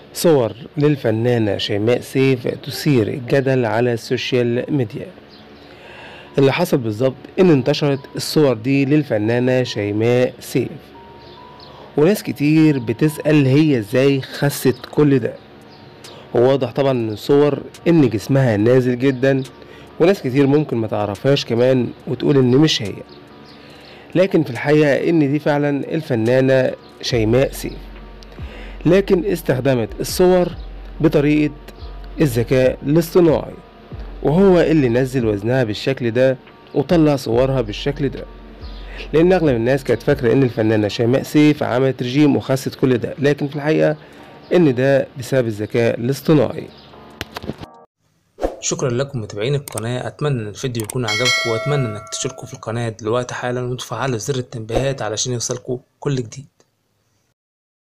صور للفنانة شيماء سيف تثير الجدل على السوشيال ميديا اللي حصل بالظبط ان انتشرت الصور دي للفنانة شيماء سيف وناس كتير بتسأل هي ازاي خست كل ده وواضح طبعا من الصور ان جسمها نازل جدا وناس كتير ممكن ما تعرفهاش كمان وتقول ان مش هي لكن في الحقيقة ان دي فعلا الفنانة شيماء سيف لكن استخدمت الصور بطريقة الذكاء الاصطناعي وهو اللي نزل وزنها بالشكل ده وطلع صورها بالشكل ده لان اغلب الناس كانت فاكرة ان الفنانة شيماء سيف عملت رجيم وخست كل ده لكن في الحقيقة ان ده بسبب الذكاء الاصطناعي شكرا لكم متابعين القناة أتمنى إن الفيديو يكون عجبكم وأتمنى إنك تشتركوا في القناة دلوقتي حالا وتفعلوا زر التنبيهات علشان يوصلكوا كل جديد